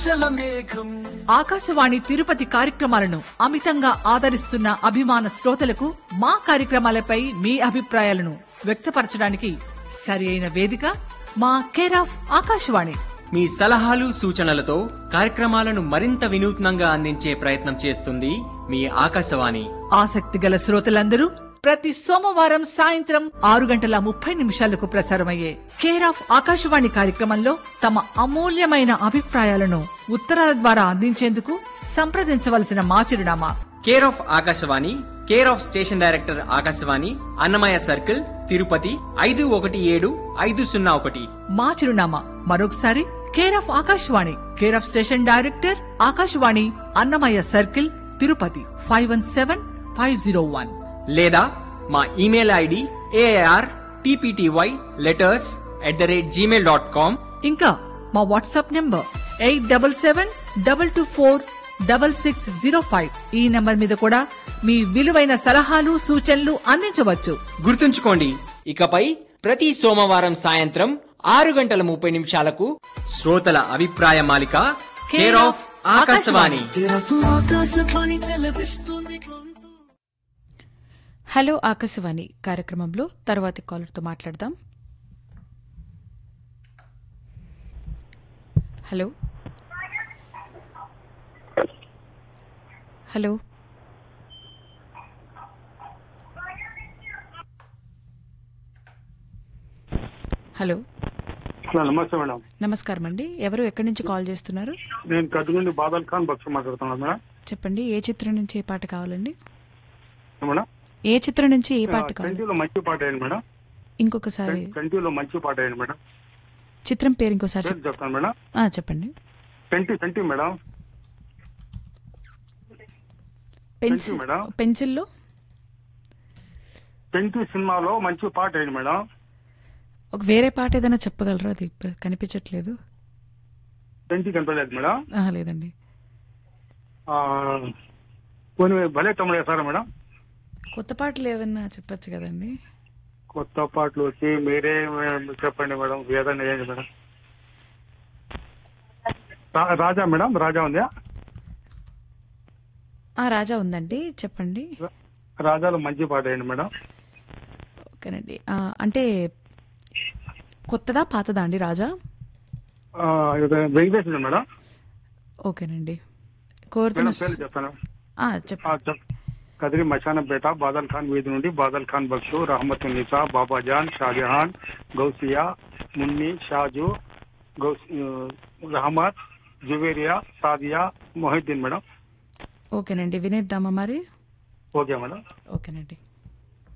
జలమేఘం ఆకాశవాణి తిరుపతి కార్యక్రమాలను అమితంగా ఆదరిస్తున్న అభిమాన శ్రోతలకు మా కార్యక్రమాలపై మీ అభిప్రాయాలను వ్యక్తపరచడానికి సరి అయిన వేదిక మా కేర్ ఆఫ్ ఆకాశవాణి మీ సలహాలు సూచనలతో కార్యక్రమాలను మరింత వినూత్నంగా అందించే ప్రయత్నం చేస్తుంది మీ ఆకాశవాణి ఆసక్తి గల శ్రోతలందరూ ప్రతి సోమవారం సాయంత్రం ఆరు గంటల ముప్పై నిమిషాలకు ప్రసారమయ్యే కేర్ ఆఫ్ ఆకాశవాణి కార్యక్రమంలో తమ అమూల్యమైన అభిప్రాయాలను ఉత్తరాల ద్వారా అందించేందుకు సంప్రదించవలసిన మా చిరునామా care of Akashvani care of station director Akashvani Annamayya circle Tirupati ఐదు ఒకటి ఏడు ఐదు సున్నా ఒకటి మా చిరునామా మరొకసారి care of Akashvani care of station director Akashvani Annamayya circle Tirupati five one seven five zero one లేదా మా email ID AR TPTY letters at the rate Gmail dot com ఇంకా మా WhatsApp number eight double seven double two four double six zero five ఈ number మీద కూడా మీ విలువైన సలహాలు సూచనలు అందించవచ్చు గుర్తుంచుకోండి ఇకపై ప్రతి సోమవారం సాయంత్రం ఆరు గంటల ముప్పై నిమిషాలకు శ్రోతల అభిప్రాయ మాలిక కేర్ ఆఫ్ ఆకాశవాణి తెరకు ఆకాశవాణి జలపిస్తుంది గొంతు హలో ఆకాశవాణి కార్యక్రమంలో తర్వాతి కాలర్తో మాట్లాడదాం హలో హలో హలో హలో నమస్తే మేడం నమస్కారం అండి ఎవరు ఎక్కడి నుంచి కాల్ చేస్తున్నారు నేను కదుగుండి బాదల్ ఖాన్ బక్ష మాట్లాడుతున్నాను మేడం చెప్పండి ఏ చిత్రం నుంచి ఏ పాట కావాలండి ఏ మేడం ఏ చిత్రం నుంచి ఏ పాట కావాలి కంటిలో మంచి పాట అయ్యింది మేడం ఇంకొకసారి కంటిలో మంచి పాట అయ్యింది మేడం చిత్రం పేరు ఇంకోసారి పేరు చెప్ చెప్తాను మేడం ఆ, చెప్పండి కంటి కంటి మేడం పెన్సిల్ మేడం. పెన్సిల్లో కంటి సినిమాలో మంచి పాట అయ్యింది మేడం ఒక వేరే పాట ఏదైనా చెప్పగలరా అది ఇప్పుడు కనిపించట్లేదు కంటి కనపడలేదు మేడం ఆహా, లేదండి ఆ, కొన్ని భలే తమ్ముడు వేసారా మేడం కొత్త పాటలు ఏమన్నా చెప్పొచ్చు కదండి కొత్త పాటలు వచ్చి మీరే చెప్పండి మేడం ఏదైనా వేయండి మేడం రా- రాజా మేడం రాజా ఉందా ఆ రాజా ఉందండి చెప్పండి రాజాలో మంచి పాట అయ్యింది మేడం ఓకేనండి ఆ, అంటే కొత్తదా పాతదా అండి రాజా ఆ, ఇది వెంకటేశ్వర మేడం ఓకేనండి కోరుతున్న మేడం పేరు చెప్తాను ఆ, చెప్ప ఆ, చెప్ కదిరి మశానంపేట బాదల్ ఖాన్ వీధి నుండి బాదల్ ఖాన్ బక్షు రహమత్ నిసా బాబాజాన్ షాజహాన్ గౌసియా మున్ని షాజు గౌస్ రహమత్ జువేరియా సాదియా మొహిద్దీన్ మేడం ఓకేనండి వినేద్దామా మరి ఓకే మేడం ఓకేనండి